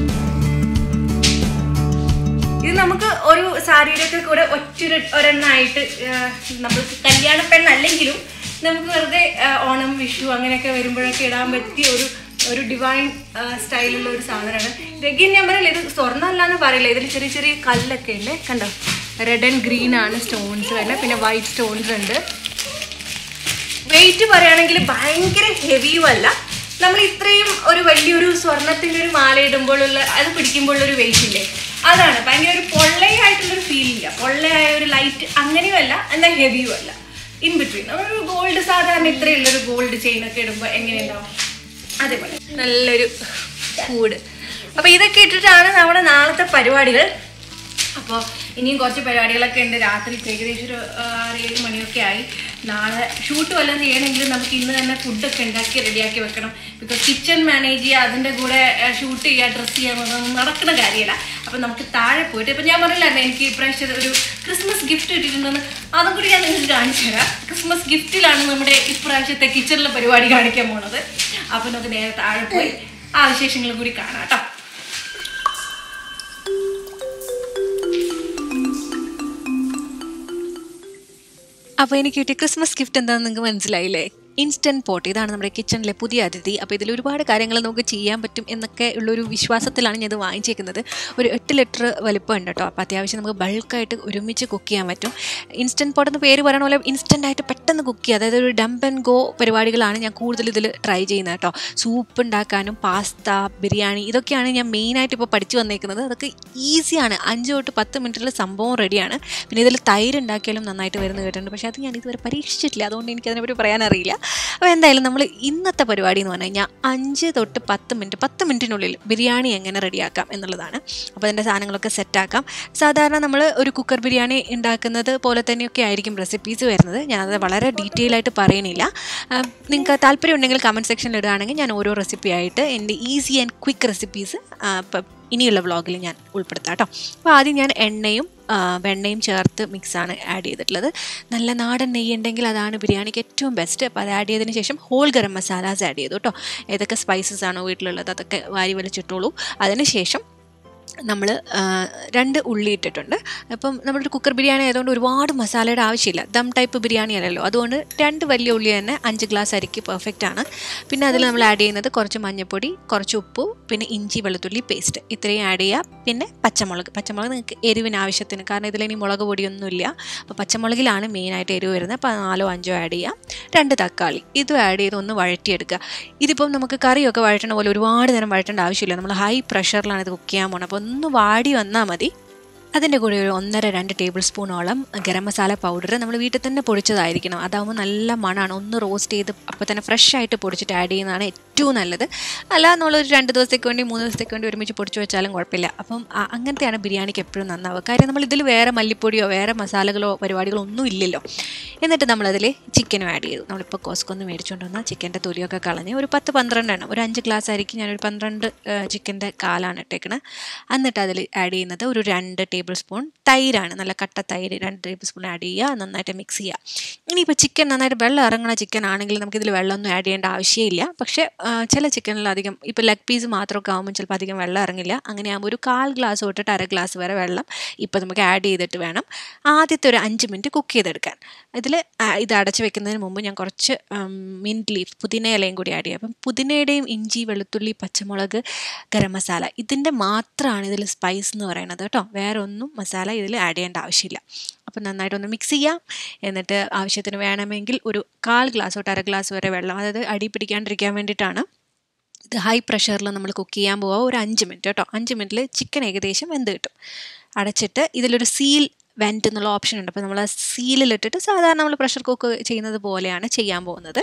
ഇത് നമുക്ക് ഒരു സാരിയുടെയൊക്കെ കൂടെ ഒറ്റൊരു ഒരെണ്ണമായിട്ട് നമ്മൾ കല്യാണ പെണ്ണല്ലെങ്കിലും നമുക്ക് വെറുതെ ആ, ഓണം വിഷു അങ്ങനെയൊക്കെ വരുമ്പോഴൊക്കെ ഇടാൻ പറ്റിയ ഒരു ഒരു ഡിവൈൻ സ്റ്റൈലുള്ള ഒരു സാധനമാണ് ഇതൊക്കെ ഞാൻ പറയില്ല ഇത് സ്വർണ്ണം അല്ലാന്ന് പറയില്ല ഇതിൽ ചെറിയ ചെറിയ കല്ലൊക്കെ ഉണ്ട് കണ്ടോ റെഡ് ആൻഡ് ഗ്രീൻ ആണ് സ്റ്റോൺസ് വരുന്നത് പിന്നെ വൈറ്റ് സ്റ്റോൺസ് ഉണ്ട് വെയിറ്റ് പറയുകയാണെങ്കിൽ ഭയങ്കര ഹെവിയും അല്ല നമ്മൾ ഇത്രയും ഒരു വലിയൊരു സ്വർണത്തിന്റെ ഒരു മാല ഇടുമ്പോഴുള്ള അത് പിടിക്കുമ്പോഴുള്ള ഒരു വെയിറ്റ് ഇല്ലേ അതാണ് ഭയങ്കര ഒരു പൊള്ളയായിട്ടുള്ളൊരു ഫീൽ ഇല്ല പൊള്ളയായ ഒരു ലൈറ്റ് അങ്ങനെയും അല്ല എന്നാൽ ഹെവിയും അല്ല ഇൻ ബിറ്റ്വീൻ ഒരു ഗോൾഡ് സാധാരണ ഇത്രയുള്ളൊരു ഗോൾഡ് ചെയിൻ ഒക്കെ ഇടുമ്പോൾ എങ്ങനെയുണ്ടാവും അതേപോലെ നല്ലൊരു കൂട് അപ്പോൾ ഇതൊക്കെ ഇട്ടിട്ടാണ് നമ്മുടെ നാളത്തെ പരിപാടികൾ അപ്പോൾ ഇനിയും കുറച്ച് പരിപാടികളൊക്കെ ഉണ്ട് രാത്രി ഏകദേശം ഒരു ആ, ആറ് ഏഴ് മണിയൊക്കെ ആയി നാളെ ഷൂട്ട് വല്ലതും ചെയ്യണമെങ്കിൽ നമുക്ക് ഇന്ന് തന്നെ ഫുഡൊക്കെ ഉണ്ടാക്കി റെഡിയാക്കി വെക്കണം ബിക്കോസ് കിച്ചൺ മാനേജ് ചെയ്യുക അതിൻ്റെ കൂടെ ഷൂട്ട് ചെയ്യുക ഡ്രസ്സ് ചെയ്യുക എന്നതൊന്നും നടക്കുന്ന കാര്യമല്ല അപ്പം നമുക്ക് താഴെ പോയിട്ട് ഇപ്പം ഞാൻ പറഞ്ഞില്ലായിരുന്നു എനിക്ക് ഇപ്രാവശ്യം ഒരു ക്രിസ്മസ് ഗിഫ്റ്റ് കിട്ടിയിട്ടുണ്ടെന്ന് അതും കൂടി ഞാൻ നിങ്ങൾക്ക് കാണിച്ചു തരാം ക്രിസ്മസ് ഗിഫ്റ്റിലാണ് നമ്മുടെ ഇപ്രാവശ്യത്തെ കിച്ചണിലെ പരിപാടി കാണിക്കാൻ പോണത് അപ്പം നമുക്ക് നേരെ താഴെ പോയി ആ വിശേഷങ്ങൾ കൂടി കാണാം കേട്ടോ അപ്പോൾ എനിക്ക് കിട്ടിയ ക്രിസ്മസ് ഗിഫ്റ്റ് എന്താണെന്ന് നിങ്ങൾക്ക് മനസ്സിലായില്ലേ ഇൻസ്റ്റൻറ്റ് പോട്ട് ഇതാണ് നമ്മുടെ കിച്ചണിലെ പുതിയ അതിഥി അപ്പോൾ ഇതിൽ ഒരുപാട് കാര്യങ്ങൾ നമുക്ക് ചെയ്യാൻ പറ്റും എന്നൊക്കെ ഉള്ളൊരു വിശ്വാസത്തിലാണ് ഞാൻ ഇത് വാങ്ങിച്ചേക്കുന്നത് ഒരു എട്ട് ലിറ്റർ വലിപ്പം ഉണ്ട് കേട്ടോ അപ്പോൾ അത്യാവശ്യം നമുക്ക് ബൾക്കായിട്ട് ഒരുമിച്ച് കുക്ക് ചെയ്യാൻ പറ്റും ഇൻസ്റ്റൻറ്റ് പോട്ട് എന്ന് പേര് പറയുന്ന പോലെ ഇൻസ്റ്റൻ്റ് ആയിട്ട് പെട്ടെന്ന് കുക്ക് ചെയ്യുക അതായത് ഒരു ഡംപ് ആൻഡ് ഗോ പരിപാടികളാണ് ഞാൻ കൂടുതൽ ഇതിൽ ട്രൈ ചെയ്യുന്നത് കേട്ടോ സൂപ്പ് ഉണ്ടാക്കാനും പാസ്ത ബിരിയാണി ഇതൊക്കെയാണ് ഞാൻ മെയിനായിട്ട് ഇപ്പോൾ പഠിച്ചു വന്നേക്കുന്നത് അതൊക്കെ ഈസിയാണ് അഞ്ച് തൊട്ട് പത്ത് മിനിറ്റിൽ സംഭവം റെഡിയാണ് പിന്നെ ഇതിൽ തൈര് ഉണ്ടാക്കിയാലും നന്നായിട്ട് വരുന്ന കേട്ടിട്ടുണ്ട് പക്ഷേ അത് ഞാൻ ഇതുവരെ പരീക്ഷിച്ചിട്ടില്ല അതുകൊണ്ട് എനിക്ക് അതിനെപ്പറ്റി പറയാനറിയില്ല അപ്പോൾ എന്തായാലും നമ്മൾ ഇന്നത്തെ പരിപാടി എന്ന് പറഞ്ഞു കഴിഞ്ഞാൽ അഞ്ച് തൊട്ട് പത്ത് മിനിറ്റ് പത്ത് മിനിറ്റിനുള്ളിൽ ബിരിയാണി എങ്ങനെ റെഡിയാക്കാം എന്നുള്ളതാണ് അപ്പോൾ അതിൻ്റെ സാധനങ്ങളൊക്കെ സെറ്റാക്കാം സാധാരണ നമ്മൾ ഒരു കുക്കർ ബിരിയാണി ഉണ്ടാക്കുന്നത് പോലെ തന്നെയൊക്കെ ആയിരിക്കും റെസിപ്പീസ് വരുന്നത് ഞാനത് വളരെ ഡീറ്റെയിൽ ആയിട്ട് പറയണില്ല നിങ്ങൾക്ക് താല്പര്യം ഉണ്ടെങ്കിൽ കമൻറ്റ് സെക്ഷനിൽ ഇടുകയാണെങ്കിൽ ഞാൻ ഓരോ റെസിപ്പി ആയിട്ട് എൻ്റെ ഈസി ആൻഡ് ക്വിക്ക് റെസിപ്പീസ് ഇനിയുള്ള വ്ളോഗിൽ ഞാൻ ഉൾപ്പെടുത്താം കേട്ടോ അപ്പോൾ ആദ്യം ഞാൻ എണ്ണയും ആ, വെണ്ണയും ചേർത്ത് മിക്സാണ് ആഡ് ചെയ്തിട്ടുള്ളത് നല്ല നാടൻ നെയ്യ് ഉണ്ടെങ്കിൽ അതാണ് ബിരിയാണിക്ക് ഏറ്റവും ബെസ്റ്റ് അപ്പോൾ അത് ആഡ് ചെയ്തതിന് ശേഷം ഹോൾ ഗരം മസാലാസ് ആഡ് ചെയ്തു കേട്ടോ ഏതൊക്കെ സ്പൈസസ് ആണോ വീട്ടിലുള്ളത് അതൊക്കെ വാരി വലിച്ചിട്ടോളൂ അതിന് ശേഷം നമ്മൾ രണ്ട് ഉള്ളി ഇട്ടിട്ടുണ്ട് അപ്പം നമ്മളൊരു കുക്കർ ബിരിയാണി ആയതുകൊണ്ട് ഒരുപാട് മസാലയുടെ ആവശ്യമില്ല ദം ടൈപ്പ് ബിരിയാണി അല്ലല്ലോ അതുകൊണ്ട് രണ്ട് വലിയ ഉള്ളി തന്നെ അഞ്ച് ഗ്ലാസ് അരിക്ക് പെർഫെക്റ്റ് ആണ് പിന്നെ അതിൽ നമ്മൾ ആഡ് ചെയ്യുന്നത് കുറച്ച് മഞ്ഞൾപ്പൊടി കുറച്ച് ഉപ്പ് പിന്നെ ഇഞ്ചി വെളുത്തുള്ളി പേസ്റ്റ് ഇത്രയും ആഡ് ചെയ്യുക പിന്നെ പച്ചമുളക് പച്ചമുളക് നിങ്ങൾക്ക് എരിവിന് ആവശ്യത്തിന് കാരണം ഇതിലിനി മുളക് പൊടിയൊന്നുമില്ല അപ്പോൾ പച്ചമുളകിലാണ് മെയിനായിട്ട് എരിവ് വരുന്നത് അപ്പോൾ നാലോ അഞ്ചോ ആഡ് ചെയ്യാം രണ്ട് തക്കാളി ഇതും ആഡ് ചെയ്ത് ഒന്ന് വഴറ്റിയെടുക്കുക ഇതിപ്പം നമുക്ക് കറിയൊക്കെ വഴറ്റണ പോലെ ഒരുപാട് നേരം വഴറ്റേണ്ട ആവശ്യമില്ല നമ്മൾ ഹൈ പ്രഷറിലാണ് ഇത് കുക്ക് ചെയ്യാൻ പോകണം അപ്പോൾ ഒന്ന് വാടി വന്നാൽ മതി അതിൻ്റെ കൂടെ ഒരു ഒന്നര രണ്ട് ടേബിൾ സ്പൂണോളം ഗരം മസാല പൗഡർ നമ്മൾ വീട്ടിൽ തന്നെ പൊടിച്ചതായിരിക്കണം അതാകുമ്പോൾ നല്ല മണമാണ് ഒന്ന് റോസ്റ്റ് ചെയ്ത് അപ്പോൾ തന്നെ ഫ്രഷ് ആയിട്ട് പൊടിച്ചിട്ട് ആഡ് ചെയ്യുന്നതാണ് ഏറ്റവും നല്ലത് അല്ല നമ്മളൊരു രണ്ട് ദിവസത്തേക്ക് വേണ്ടി മൂന്ന് ദിവസത്തേക്ക് വേണ്ടി ഒരുമിച്ച് പൊടിച്ച് വെച്ചാലും കുഴപ്പമില്ല അപ്പം ആ- അങ്ങനത്തെയാണ് ബിരിയാണിക്ക് എപ്പോഴും നന്നാവുക കാര്യം നമ്മൾ ഇതിൽ വേറെ മല്ലിപ്പൊടിയോ വേറെ മസാലകളോ പരിപാടികളോ ഒന്നും ഇല്ലല്ലോ എന്നിട്ട് നമ്മളതിൽ ചിക്കനും ആഡ് ചെയ്തു നമ്മളിപ്പോൾ കോസ്കൊന്ന് മേടിച്ചുകൊണ്ട് വന്നാൽ ചിക്കൻ്റെ തൊലിയൊക്കെ കളഞ്ഞ് ഒരു പത്ത് പന്ത്രണ്ട് എണ്ണം ഒരു അഞ്ച് ഗ്ലാസ് ആയിരിക്കും ഞാനൊരു പന്ത്രണ്ട് ചിക്കൻ്റെ കാലാണ് ഇട്ടേക്കണത് എന്നിട്ട് അതിൽ ആഡ് ചെയ്യുന്നത് ഒരു രണ്ട് ടേബിൾ സ്പൂൺ തൈരാണ് നല്ല കട്ട തൈര് രണ്ട് ടേബിൾ സ്പൂൺ ആഡ് ചെയ്യുക നന്നായിട്ട് മിക്സ് ചെയ്യുക ഇനിയിപ്പോൾ ചിക്കൻ നന്നായിട്ട് വെള്ളം ഇറങ്ങുന്ന ചിക്കൻ ആണെങ്കിൽ നമുക്കിതിൽ വെള്ളമൊന്നും ആഡ് ചെയ്യേണ്ട ആവശ്യമില്ല പക്ഷേ ആ, ചില ചിക്കനിൽ അധികം ഇപ്പോൾ ലെഗ് പീസ് മാത്രമൊക്കെ ആകുമ്പോൾ ചിലപ്പോൾ അധികം വെള്ളം ഇറങ്ങില്ല അങ്ങനെ ആകുമ്പോൾ ഒരു കാൽ ഗ്ലാസ് തൊട്ടിട്ട് അര ഗ്ലാസ് വരെ വെള്ളം ഇപ്പോൾ നമുക്ക് ആഡ് ചെയ്തിട്ട് വേണം ആദ്യത്തെ ഒരു അഞ്ച് മിനിറ്റ് കുക്ക് ചെയ്തെടുക്കാൻ ഇതിൽ ഇത് അടച്ച് വെക്കുന്നതിന് മുമ്പ് ഞാൻ കുറച്ച് മിൻറ്റ് ലീഫ് പുതിന ഇലയും കൂടി ആഡ് ചെയ്യാം അപ്പം പുതിനയുടെയും ഇഞ്ചി വെളുത്തുള്ളി പച്ചമുളക് ഗരം മസാല ഇതിൻ്റെ മാത്രമാണ് ഇതിൽ സ്പൈസ് എന്ന് പറയുന്നത് കേട്ടോ വേറെ ഒന്നും മസാല ഇതിൽ ആഡ് ചെയ്യേണ്ട ആവശ്യമില്ല അപ്പം നന്നായിട്ടൊന്ന് മിക്സ് ചെയ്യാം എന്നിട്ട് ആവശ്യത്തിന് വേണമെങ്കിൽ ഒരു കാൽ ഗ്ലാസ് തൊട്ട് അര ഗ്ലാസ് വരെ വെള്ളം അതായത് അടി പിടിക്കാണ്ടിരിക്കാൻ വേണ്ടിയിട്ടാണ് ഇത് ഹൈ പ്രഷറിൽ നമ്മൾ കുക്ക് ചെയ്യാൻ പോവുക ഒരു അഞ്ച് മിനിറ്റ് കേട്ടോ അഞ്ച് മിനിറ്റിൽ ചിക്കൻ ഏകദേശം വെന്ത് കിട്ടും അടച്ചിട്ട് ഇതിലൊരു സീൽ വെൻറ്റ് എന്നുള്ള ഓപ്ഷൻ ഉണ്ട് അപ്പോൾ നമ്മൾ ആ സീലിലിട്ടിട്ട് സാധാരണ നമ്മൾ പ്രഷർ കുക്ക് ചെയ്യുന്നത് പോലെയാണ് ചെയ്യാൻ പോകുന്നത്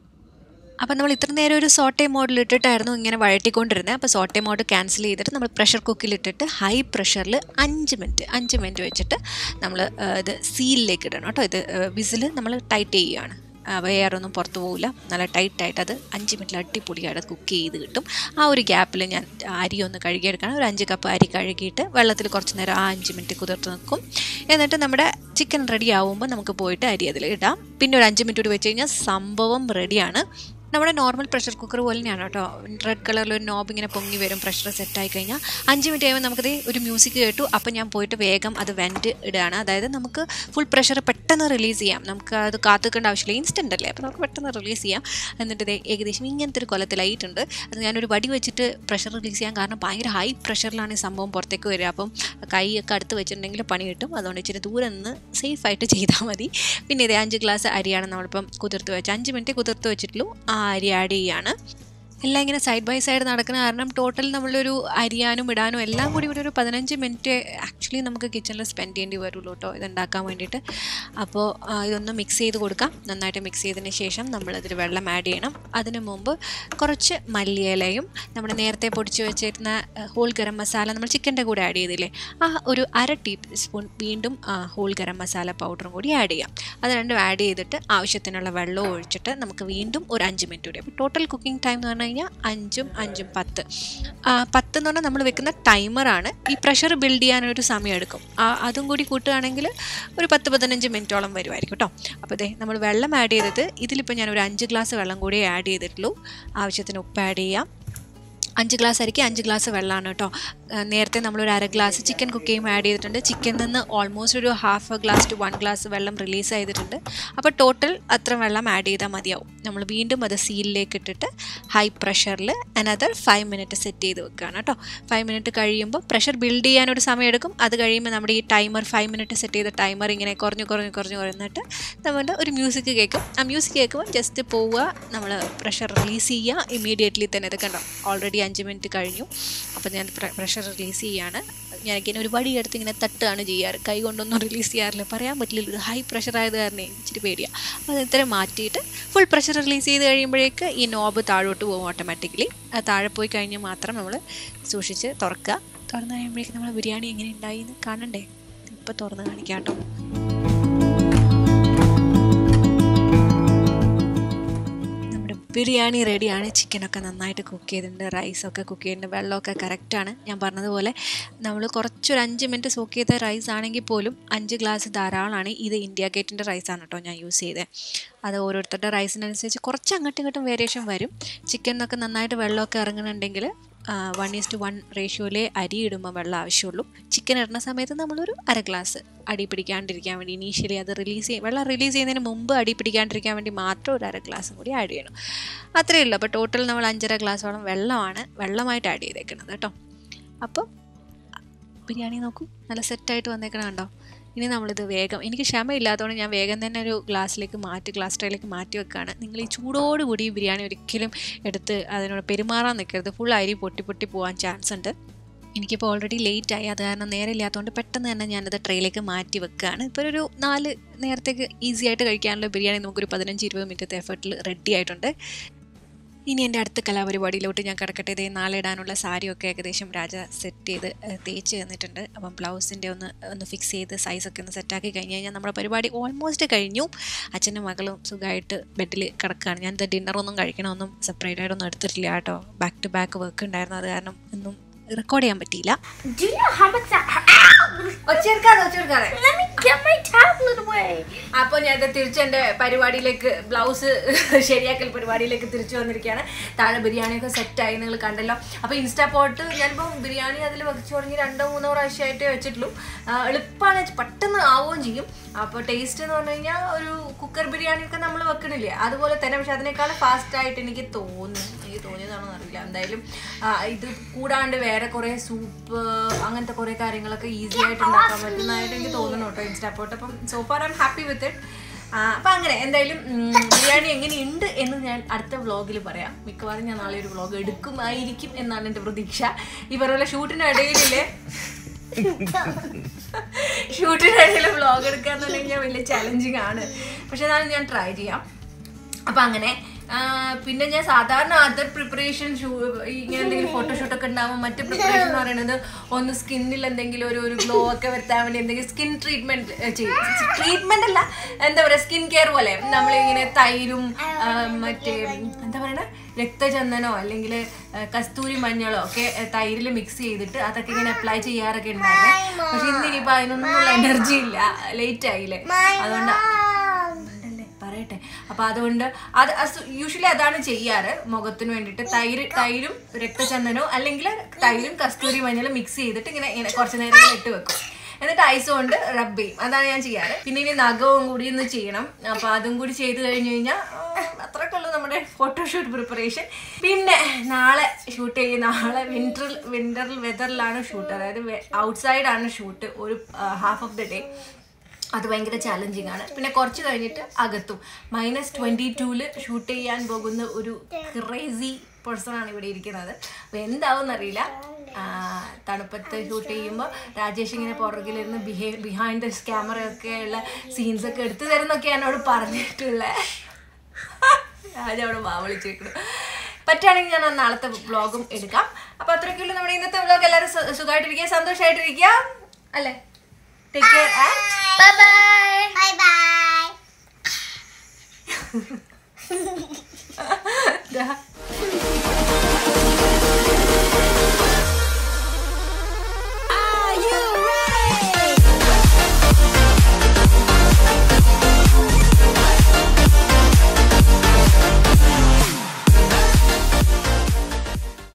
അപ്പം നമ്മൾ ഇത്ര നേരം ഒരു സോട്ടെ മോഡിൽ ഇട്ടിട്ടായിരുന്നു ഇങ്ങനെ വഴറ്റിക്കൊണ്ടിരുന്നത് അപ്പോൾ സോട്ടെ മോഡ് ക്യാൻസൽ ചെയ്തിട്ട് നമ്മൾ പ്രഷർ കുക്കിലിട്ടിട്ട് ഹൈ പ്രഷറിൽ അഞ്ച് മിനിറ്റ് അഞ്ച് മിനിറ്റ് വെച്ചിട്ട് നമ്മൾ ഇത് സീലിലേക്ക് ഇടണം കേട്ടോ ഇത് വിസിൽ നമ്മൾ ടൈറ്റ് ചെയ്യുകയാണ് വെയറൊന്നും പുറത്തു പോകില്ല നല്ല ടൈറ്റായിട്ട് അത് അഞ്ച് മിനിറ്റിൽ അടിപൊളിയായിട്ട് കുക്ക് ചെയ്ത് കിട്ടും ആ ഒരു ഗ്യാപ്പിൽ ഞാൻ അരി ഒന്ന് കഴുകിയെടുക്കണം ഒരു അഞ്ച് കപ്പ് അരി കഴുകിയിട്ട് വെള്ളത്തിൽ കുറച്ച് നേരം ആ അഞ്ച് മിനിറ്റ് കുതിർത്ത് നിൽക്കും എന്നിട്ട് നമ്മുടെ ചിക്കൻ റെഡി ആവുമ്പോൾ നമുക്ക് പോയിട്ട് അരി അതിൽ ഇടാം പിന്നെ ഒരു അഞ്ച് മിനിറ്റ് കൂടി വെച്ച് കഴിഞ്ഞാൽ സംഭവം റെഡിയാണ് നമ്മുടെ നോർമൽ പ്രഷർ കുക്കർ പോലെ തന്നെയാണ് കേട്ടോ റെഡ് കളറിൽ ഒരു നോബ് ഇങ്ങനെ പൊങ്ങി വരും പ്രഷർ സെറ്റ് ആയി കഴിഞ്ഞാൽ അഞ്ച് മിനിറ്റ് കഴിയുമ്പോൾ നമുക്കത് ഒരു മ്യൂസിക് കേട്ടു അപ്പം ഞാൻ പോയിട്ട് വേഗം അത് വെൻറ്റ് ഇടുകയാണ് അതായത് നമുക്ക് ഫുൾ പ്രഷർ പെട്ടെന്ന് റിലീസ് ചെയ്യാം നമുക്ക് അത് കാത്തുക്കേണ്ട ആവശ്യമില്ല ഇൻസ്റ്റൻ്റ് അല്ലേ അപ്പോൾ നമുക്ക് പെട്ടെന്ന് റിലീസ് ചെയ്യാം എന്നിട്ട് ഇത് ഏകദേശം ഇങ്ങനത്തെ ഒരു കൊലത്തിലായിട്ടുണ്ട് അത് ഞാനൊരു വടി വെച്ചിട്ട് പ്രഷർ റിലീസ് ചെയ്യാൻ കാരണം ഭയങ്കര ഹൈ പ്രഷറിലാണ് ഈ സംഭവം പുറത്തേക്ക് വരിക അപ്പം കൈയൊക്കെ അടുത്ത് വെച്ചിട്ടുണ്ടെങ്കിൽ പണി കിട്ടും അതുകൊണ്ട് ഇച്ചിരി ദൂരെ നിന്ന് സേഫായിട്ട് ചെയ്താൽ മതി പിന്നെ ഇത് അഞ്ച് ഗ്ലാസ് അരിയാണ് നമ്മളിപ്പം കുതിർത്ത് വെച്ച് അഞ്ച് മിനിറ്റ് കുതിർത്ത് വെച്ചിട്ടുള്ളൂ ആ അരി ആഡ് ചെയ്യാണ് എല്ലാം ഇങ്ങനെ സൈഡ് ബൈ സൈഡ് നടക്കുന്ന കാരണം ടോട്ടൽ നമ്മളൊരു അരിയാനും ഇടാനും എല്ലാം കൂടി ഇവിടെ ഒരു പതിനഞ്ച് മിനിറ്റ് ആക്ച്വലി നമുക്ക് കിച്ചണിൽ സ്പെൻഡ് ചെയ്യേണ്ടി വരുള്ളൂ കേട്ടോ ഇതുണ്ടാക്കാൻ വേണ്ടിയിട്ട് അപ്പോൾ ആ, ഇതൊന്ന് മിക്സ് ചെയ്ത് കൊടുക്കാം നന്നായിട്ട് മിക്സ് ചെയ്തതിന് ശേഷം നമ്മളതിൽ വെള്ളം ആഡ് ചെയ്യണം അതിന് മുമ്പ് കുറച്ച് മല്ലിയിലയും നമ്മൾ നേരത്തെ പൊടിച്ച് വെച്ചിരുന്ന ഹോൾ ഗരം മസാല നമ്മൾ ചിക്കൻ്റെ കൂടെ ആഡ് ചെയ്തില്ലേ ആ ഒരു അര ടീസ്പൂൺ വീണ്ടും ആ, ഹോൾ ഗരം മസാല പൗഡറും കൂടി ആഡ് ചെയ്യാം അത് രണ്ടും ആഡ് ചെയ്തിട്ട് ആവശ്യത്തിനുള്ള വെള്ളം ഒഴിച്ചിട്ട് നമുക്ക് വീണ്ടും ഒരു അഞ്ച് മിനിറ്റ് കൂടി അപ്പോൾ ടോട്ടൽ കുക്കിംഗ് ടൈം എന്ന് പറഞ്ഞു കഴിഞ്ഞാൽ അഞ്ചും അഞ്ചും പത്ത് ആ, പത്ത് എന്ന് പറഞ്ഞാൽ നമ്മൾ വെക്കുന്ന ടൈമറാണ് ഈ പ്രഷർ ബിൽഡ് ചെയ്യാനൊരു സമയം എടുക്കും ആ, അതും കൂടി കൂട്ടുകയാണെങ്കിൽ ഒരു പത്ത് പതിനഞ്ച് മിനിറ്റോളം വരുമായിരിക്കും കേട്ടോ അപ്പോൾ ഇതേ നമ്മൾ വെള്ളം ആഡ് ചെയ്തത് ഇതിലിപ്പോൾ ഞാൻ ഒരു അഞ്ച് ഗ്ലാസ് വെള്ളം കൂടി ആഡ് ചെയ്തിട്ടുള്ളൂ ആവശ്യത്തിന് ഉപ്പ് ആഡ് ചെയ്യാം അഞ്ച് ഗ്ലാസ് അരിക്ക് അഞ്ച് ഗ്ലാസ് വെള്ളമാണ് കേട്ടോ ആ, നേരത്തെ നമ്മളൊരു അര ഗ്ലാസ് ചിക്കൻ കുക്ക് ചെയ്യുമ്പോൾ ആഡ് ചെയ്തിട്ടുണ്ട് ചിക്കനിൽ നിന്ന് ഓൾമോസ്റ്റ് ഒരു half glass to one glass വെള്ളം റിലീസ് ചെയ്തിട്ടുണ്ട് അപ്പോൾ ടോട്ടൽ അത്ര വെള്ളം ആഡ് ചെയ്താൽ മതിയാവും നമ്മൾ വീണ്ടും അത് സീലിലേക്ക് ഇട്ടിട്ട് ഹൈ പ്രഷറിൽ അനദർ ഫൈവ് മിനിറ്റ് സെറ്റ് ചെയ്ത് വെക്കുകയാണ് കേട്ടോ ഫൈവ് മിനിറ്റ് കഴിയുമ്പോൾ പ്രഷർ ബിൽഡ് ചെയ്യാനൊരു സമയം എടുക്കും അത് കഴിയുമ്പോൾ നമ്മുടെ ഈ ടൈമർ ഫൈവ് മിനിറ്റ് സെറ്റ് ചെയ്ത ടൈമർ ഇങ്ങനെ കുറഞ്ഞു കുറഞ്ഞു കുറഞ്ഞു കുറഞ്ഞിട്ട് നമ്മൾ ഒരു മ്യൂസിക് കേൾക്കും ആ മ്യൂസിക് കേൾക്കുമ്പോൾ ജസ്റ്റ് പോവുക നമ്മൾ പ്രഷർ റിലീസ് ചെയ്യുക ഇമീഡിയറ്റ്ലി തന്നെ ഇത് കണ്ടോ ഓൾറെഡി അഞ്ച് മിനിറ്റ് കഴിഞ്ഞു അപ്പോൾ ഞാൻ പ്രഷർ റിലീസ് ചെയ്യാണ് ഞാനിങ്ങനെ ഒരു വടി എടുത്ത് ഇങ്ങനെ തട്ടുകയാണ് ചെയ്യാറ് കൈ കൊണ്ടൊന്നും റിലീസ് ചെയ്യാറില്ല പറയാൻ പറ്റില്ല ഇത് ഹൈ പ്രഷർ ആയത് കാരണം ഇച്ചിരി പേടിയാണ് അപ്പോൾ അത് ഇത്രയും മാറ്റിയിട്ട് ഫുൾ പ്രഷർ റിലീസ് ചെയ്ത് കഴിയുമ്പോഴേക്ക് ഈ നോബ് താഴോട്ട് പോകും ഓട്ടോമാറ്റിക്കലി അത് താഴെ പോയി കഴിഞ്ഞാൽ മാത്രം നമ്മൾ സൂക്ഷിച്ച് തുറക്കുക തുറന്ന് കഴിയുമ്പോഴേക്കും നമ്മൾ ബിരിയാണി എങ്ങനെ ഉണ്ടായി എന്ന് കാണണ്ടേ ഇപ്പോൾ തുറന്ന് കാണിക്കാം കേട്ടോ നമ്മുടെ ബിരിയാണി റെഡിയാണ് ചിക്കനൊക്കെ നന്നായിട്ട് കുക്ക് ചെയ്തിട്ടുണ്ട് റൈസൊക്കെ കുക്ക് ചെയ്തിട്ടുണ്ട് വെള്ളമൊക്കെ കറക്റ്റാണ് ഞാൻ പറഞ്ഞതുപോലെ നമ്മൾ കുറച്ചൊരു അഞ്ച് മിനിറ്റ് സോക്ക് ചെയ്ത റൈസ് ആണെങ്കിൽ പോലും അഞ്ച് ഗ്ലാസ് ധാരാളമാണ് ഇത് ഇന്ത്യ ഗേറ്റിൻ്റെ റൈസാണ് കേട്ടോ ഞാൻ യൂസ് ചെയ്തത് അത് ഓരോരുത്തരുടെ റൈസിനനുസരിച്ച് കുറച്ച് അങ്ങോട്ടും ഇങ്ങോട്ടും വേരിയേഷൻ വരും ചിക്കനൊക്കെ നന്നായിട്ട് വെള്ളമൊക്കെ ഇറങ്ങുന്നുണ്ടെങ്കിൽ വൺ ഈസ് ടു വൺ റേഷ്യോയിലേ അരി ഇടുമ്പോൾ വെള്ളം ആവശ്യമുള്ളൂ ചിക്കൻ ഇടുന്ന സമയത്ത് നമ്മളൊരു അര ഗ്ലാസ് അടി പിടിക്കാണ്ടിരിക്കാൻ വേണ്ടി ഇനീഷ്യലി അത് റിലീസ് ചെയ്യും വെള്ളം റിലീസ് ചെയ്യുന്നതിന് മുമ്പ് അടി പിടിക്കാണ്ടിരിക്കാൻ വേണ്ടി മാത്രം ഒരു അര ഗ്ലാസും കൂടി ആഡ് ചെയ്യണം അത്രയേ ഉള്ളൂ അപ്പോൾ ടോട്ടൽ നമ്മൾ അഞ്ചര ഗ്ലാസോളം വെള്ളമാണ് വെള്ളമായിട്ട് ആഡ് ചെയ്തേക്കുന്നത് കേട്ടോ അപ്പോൾ ബിരിയാണി നോക്കൂ നല്ല സെറ്റായിട്ട് വന്നേക്കണ കണ്ടോ ഇനി നമ്മളിത് വേഗം എനിക്ക് ക്ഷമയില്ലാത്തതുകൊണ്ട് ഞാൻ വേഗം തന്നെ ഒരു ഗ്ലാസ്സിലേക്ക് മാറ്റി ഗ്ലാസ് ട്രേയിലേക്ക് മാറ്റി വെക്കുകയാണ് നിങ്ങൾ ഈ ചൂടോടുകൂടി ഈ ബിരിയാണി ഒരിക്കലും എടുത്ത് അതിനോട് പെരുമാറാൻ നിൽക്കരുത് ഫുൾ അരി പൊട്ടി പൊട്ടി പോകാൻ ചാൻസ് ഉണ്ട് എനിക്കിപ്പോൾ ഓൾറെഡി ലേറ്റ് ആയി അത് കാരണം നേരെ ഇല്ലാത്തതുകൊണ്ട് പെട്ടെന്ന് തന്നെ ഞാനത് ട്രെയിലേക്ക് മാറ്റി വെക്കുകയാണ് ഇപ്പോൾ ഒരു നാല് നേരത്തേക്ക് ഈസി ആയിട്ട് കഴിക്കാനുള്ള ബിരിയാണി നമുക്കൊരു പതിനഞ്ച് ഇരുപത് മിനിറ്റത്തെ എഫർട്ടിൽ റെഡി ആയിട്ടുണ്ട് ഇനി എൻ്റെ അടുത്ത കലാപരിപാടിയിലോട്ട് ഞാൻ കിടക്കട്ടെ ഇതേ നാളെ ഇടാനുള്ള സാരിയൊക്കെ ഏകദേശം രാജ സെറ്റ് ചെയ്ത് ഏഹ്, തേച്ച് തന്നിട്ടുണ്ട് അപ്പം ബ്ലൗസിൻ്റെ ഒന്ന് ഒന്ന് ഫിക്സ് ചെയ്ത് സൈസൊക്കെ ഒന്ന് സെറ്റാക്കി കഴിഞ്ഞ് കഴിഞ്ഞാൽ നമ്മുടെ പരിപാടി ഓൾമോസ്റ്റ് കഴിഞ്ഞു അച്ഛനും മകളും സുഖമായിട്ട് ബെഡിൽ കിടക്കുകയാണ് ഞാൻ ഇത് ഡിന്നറൊന്നും കഴിക്കണമൊന്നും സെപ്പറേറ്റ് ആയിട്ടൊന്നും എടുത്തിട്ടില്ല കേട്ടോ ബാക്ക് ടു ബാക്ക് വർക്ക് ഉണ്ടായിരുന്നു അത് കാരണം ഒന്നും റെക്കോർഡ് ചെയ്യാൻ പറ്റിയില്ല Do you know how much that? ഒച്ചെടുക്കാതെ ഒച്ചെടുക്കാതെ Let me get my tablet away. അപ്പോൾ ഞാൻ ഇത് തിരിച്ച് എൻ്റെ പരിപാടിയിലേക്ക് ബ്ലൗസ് ശരിയാക്കൽ പരിപാടിയിലേക്ക് തിരിച്ചു വന്നിരിക്കുകയാണ് താഴെ ബിരിയാണിയൊക്കെ സെറ്റായി നിങ്ങൾ കണ്ടല്ലോ അപ്പോൾ ഇൻസ്റ്റാ പോട്ട് ഞാനിപ്പോൾ ബിരിയാണി അതിൽ വെച്ച് തുടങ്ങി രണ്ടോ മൂന്നോ പ്രാവശ്യമായിട്ടേ വെച്ചിട്ടുള്ളൂ ആ, എളുപ്പമാണ് പെട്ടെന്ന് ആവുകയും ചെയ്യും അപ്പോൾ ടേസ്റ്റ് എന്ന് പറഞ്ഞു കഴിഞ്ഞാൽ ഒരു കുക്കർ ബിരിയാണിയൊക്കെ നമ്മൾ വെക്കണില്ലേ അതുപോലെ തന്നെ പക്ഷെ അതിനേക്കാൾ ഫാസ്റ്റ് ആയിട്ട് എനിക്ക് തോന്നി എനിക്ക് തോന്നിയതാണോ അറിയില്ല എന്തായാലും ആ, ഇത് കൂടാണ്ട് വേറെ കുറേ സൂപ്പ് അങ്ങനത്തെ കുറേ കാര്യങ്ങളൊക്കെ ഈസി ആയിട്ട് ഉണ്ടാക്കാൻ പറ്റുന്നതായിട്ട് എനിക്ക് തോന്നുന്നു കേട്ടോ ഇൻസ്റ്റാ പോട്ട് അപ്പം so far I'm happy with it അപ്പം അങ്ങനെ എന്തായാലും ഉം, ബിരിയാണി എങ്ങനെയുണ്ട് എന്ന് ഞാൻ അടുത്ത വ്ളോഗിൽ പറയാം മിക്കവാറും ഞാൻ നാളെ ഒരു വ്ളോഗ് എടുക്കുമായിരിക്കും എന്നാണ് എൻ്റെ പ്രതീക്ഷ ഈ പറഞ്ഞ ഷൂട്ടിനിടയിലില്ലേ ഷൂട്ടിനിടയിൽ വ്ളോഗ് എടുക്കുക എന്നുണ്ടെങ്കിൽ വലിയ ചലഞ്ചിങ് ആണ് പക്ഷെ എന്നാലും ഞാൻ ട്രൈ ചെയ്യാം അപ്പം അങ്ങനെ ആ, പിന്നെ ഞാൻ സാധാരണ അതർ പ്രിപ്പറേഷൻ ഷൂ ഇങ്ങനെ എന്തെങ്കിലും ഫോട്ടോഷൂട്ട് ഒക്കെ ഉണ്ടാകുമ്പോൾ മറ്റു പ്രിപ്പറേഷൻ എന്ന് പറയുന്നത് ഒന്ന് സ്കിന്നിൽ എന്തെങ്കിലും ഒരു ഒരു ഗ്ലോ ഒക്കെ വരുത്താൻ വേണ്ടി എന്തെങ്കിലും സ്കിൻ ട്രീറ്റ്മെന്റ് ചെയ്യും ട്രീറ്റ്മെന്റ് അല്ല എന്താ പറയുക സ്കിൻ കെയർ പോലെ നമ്മളിങ്ങനെ തൈരും ആ, മറ്റേ എന്താ പറയണ രക്തചന്ദനോ അല്ലെങ്കിൽ കസ്തൂരി മഞ്ഞളോ ഒക്കെ തൈരിൽ മിക്സ് ചെയ്തിട്ട് അതൊക്കെ ഇങ്ങനെ അപ്ലൈ ചെയ്യാറൊക്കെ ഉണ്ടായിരുന്നേ പക്ഷെ ഇന്ന് ഇനിയിപ്പോൾ അതിനൊന്നും എനർജി ഇല്ല ലേറ്റ് ആയില്ലേ അതുകൊണ്ട് അല്ലേ പറയട്ടെ അപ്പൊ അതുകൊണ്ട് അത് യൂഷ്വലി അതാണ് ചെയ്യാറ് മുഖത്തിന് വേണ്ടിയിട്ട് തൈര് തൈരും രക്തചന്ദനവും അല്ലെങ്കിൽ തൈരും കസ്തൂരി മഞ്ഞളും മിക്സ് ചെയ്തിട്ട് ഇങ്ങനെ ഇങ്ങനെ കുറച്ച് നേരം ഇങ്ങനെ ഇട്ട് വെക്കും എന്നിട്ട് ഐസ് കൊണ്ട് റബ്ബ് ചെയ്യും അതാണ് ഞാൻ ചെയ്യാറ് പിന്നെ ഇനി നഖവും കൂടി ഒന്ന് ചെയ്യണം അപ്പൊ അതും കൂടി ചെയ്ത് കഴിഞ്ഞ് കഴിഞ്ഞാൽ അത്രയൊക്കെ ഉള്ളൂ നമ്മുടെ ഫോട്ടോഷൂട്ട് പ്രിപ്പറേഷൻ പിന്നെ നാളെ ഷൂട്ട് ചെയ്യും നാളെ വിന്റർ വിന്റർ വെതറിലാണ് ഷൂട്ട് അതായത് ഔട്ട്സൈഡ് ആണ് ഷൂട്ട് ഒരു ഹാഫ് ഓഫ് ദ ഡേ അത് ഭയങ്കര ചാലഞ്ചിങ് ആണ് പിന്നെ കുറച്ച് കഴിഞ്ഞിട്ട് അകത്തും മൈനസ് ട്വൻറ്റി ടൂല് ഷൂട്ട് ചെയ്യാൻ പോകുന്ന ഒരു ക്രേസി പേഴ്സൺ ആണ് ഇവിടെ ഇരിക്കുന്നത് അപ്പോൾ എന്താവും അറിയില്ല തണുപ്പത്ത് ഷൂട്ട് ചെയ്യുമ്പോൾ രാജേഷ് ഇങ്ങനെ പുറകിലിരുന്ന് ബിഹേ ബിഹൈൻഡ് ദ ക്യാമറ ഒക്കെ ഉള്ള സീൻസ് ഒക്കെ എടുത്തു തരുന്നൊക്കെ എന്നോട് പറഞ്ഞിട്ടുള്ളത് രാജ അവിടെ വാവളിച്ചേക്കണം പറ്റുകയാണെങ്കിൽ ഞാൻ ആ നാളത്തെ വ്ളോഗും എടുക്കാം അപ്പോൾ അത്രയ്ക്കുള്ളൂ നമ്മുടെ ഇന്നത്തെ വ്ളോഗ് എല്ലാവരും സു- സുഖമായിട്ടിരിക്കുക സന്തോഷമായിട്ടിരിക്കുക അല്ലേ take care and Bye bye. Bye bye. Da.